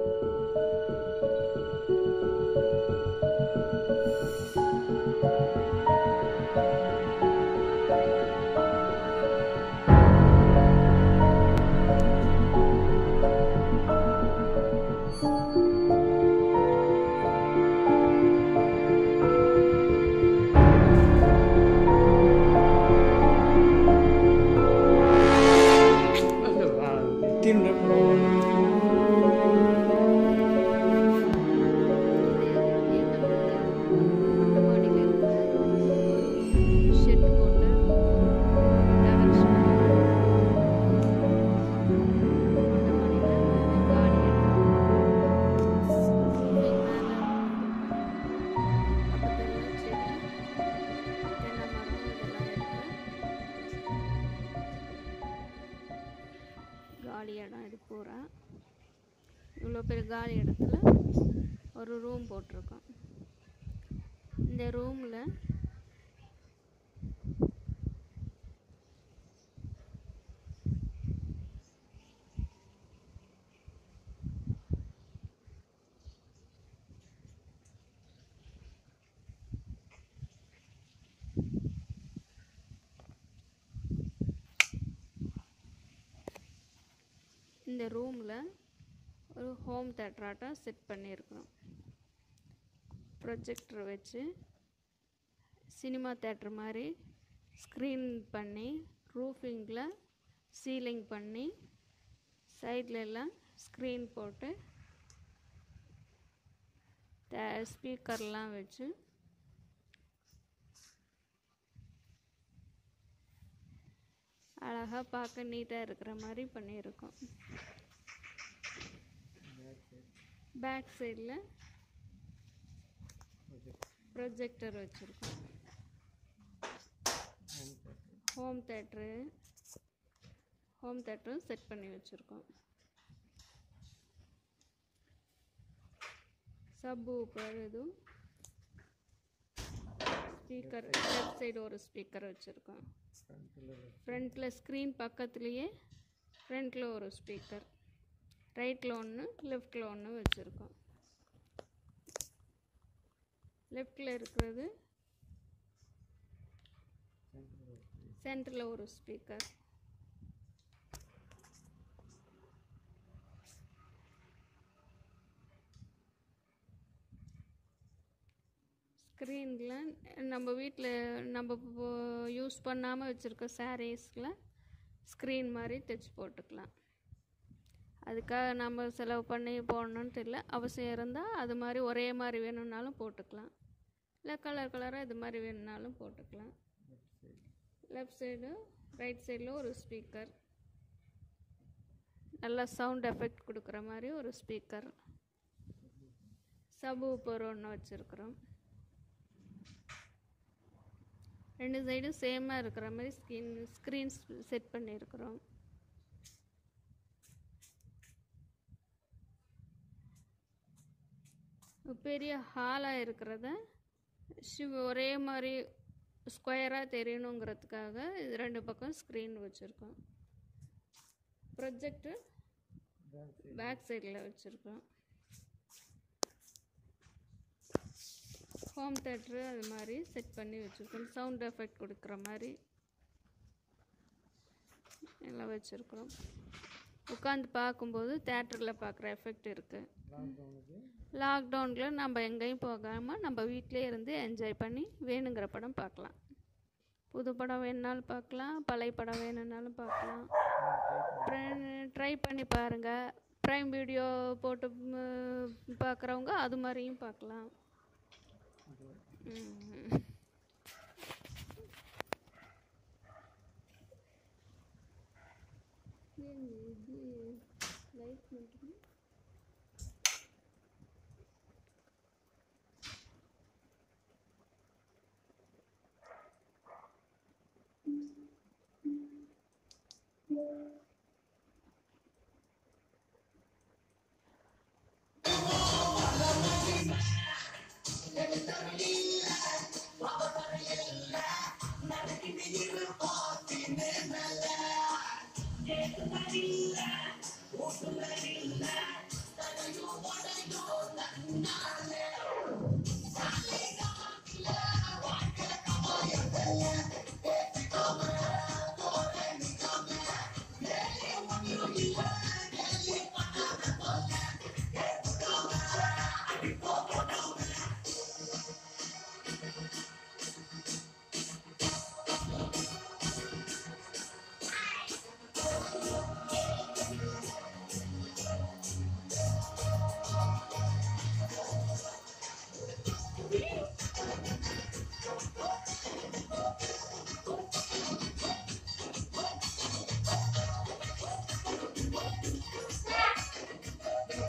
Shed போட்டு direction காலி இடம் இது பூரா இவ்வளோ பெரிய காலி இடத்துல ஒரு ரூம் போட்டிருக்கோம் இந்த ரூமில் இந்த ரூமில் ஒரு ஹோம் தேட்டராட்டம் செட் பண்ணியிருக்கிறோம் ப்ரொஜெக்டர் வச்சு சினிமா தேட்டர் மாதிரி ஸ்க்ரீன் பண்ணி ரூஃபிங்கில் சீலிங் பண்ணி சைடில் எல்லாம் ஸ்க்ரீன் போட்டு ஸ்பீக்கர்லாம் வச்சு அழகாக பார்க்க நீட்டாக இருக்கிற மாதிரி பண்ணியிருக்கோம் பேக் சைடில் ப்ரொஜெக்டர் வச்சுருக்கோம் ஹோம் தேட்ரு ஹோம் தேட்டரும் செட் பண்ணி வச்சுருக்கோம் சப் ஊப்பர் இதுவும் ஸ்பீக்கர் லெஃப்ட் சைடு ஒரு ஸ்பீக்கர் வச்சுருக்கோம் ஃப்ரண்ட்டில் ஸ்க்ரீன் பக்கத்துலேயே ஃப்ரண்ட்டில் ஒரு ஸ்பீக்கர் ரைட்டில் ஒன்று லெஃப்டில் ஒன்று வச்சுருக்கோம் லெஃப்டில் இருக்கிறது சென்டரில் ஒரு ஸ்பீக்கர் ஸ்க்ரீனில் நம்ம வீட்டில் நம்ம யூஸ் பண்ணாமல் வச்சுருக்க சாரீஸில் ஸ்க்ரீன் மாதிரி தைச்சி போட்டுக்கலாம் அதுக்காக நம்ம செலவு பண்ணி போடணுன்ட்டு இல்லை அவசியம் இருந்தால் அது மாதிரி ஒரே மாதிரி வேணும்னாலும் போட்டுக்கலாம் இல்லை கலர் கலராக இது மாதிரி வேணும்னாலும் போட்டுக்கலாம் லெஃப்ட் சைடு ரைட் சைடில் ஒரு ஸ்பீக்கர் நல்லா சவுண்ட் எஃபெக்ட் கொடுக்குற மாதிரி ஒரு ஸ்பீக்கர் சப் ஊப்பர் ஒன்று வச்சுருக்குறோம் ரெண்டு சைடும் சேமாக இருக்கிற மாதிரி ஸ்கின் ஸ்க்ரீன்ஸ் செட் பண்ணியிருக்கிறோம் பெரிய ஹாலாக இருக்கிறத ஷிவ் ஒரே மாதிரி ஸ்கொயராக தெரியணுங்கிறதுக்காக இது ரெண்டு பக்கம் ஸ்க்ரீன் வச்சுருக்கோம் ப்ரொஜெக்டர் பேக் சைடில் வச்சுருக்கோம் ஹோம் தேட்ரு அது மாதிரி செட் பண்ணி வச்சுருக்கோம் சவுண்ட் எஃபெக்ட் கொடுக்குற மாதிரி எல்லாம் வச்சுருக்குறோம் உட்காந்து பார்க்கும்போது தேட்டரில் பார்க்குற எஃபெக்ட் இருக்குது லாக்டவுனில் நம்ம எங்கேயும் போகாமல் நம்ம வீட்டிலே இருந்து என்ஜாய் பண்ணி வேணுங்கிற படம் பார்க்கலாம் புது படம் வேணுனாலும் பார்க்கலாம் பழைய படம் வேணும்னாலும் பார்க்கலாம் ட்ரை பண்ணி பாருங்கள் ப்ரைம் வீடியோ போட்டு பார்க்குறவங்க அது மாதிரியும் பார்க்கலாம் ம். ஏன் இது லைட் மட்டும்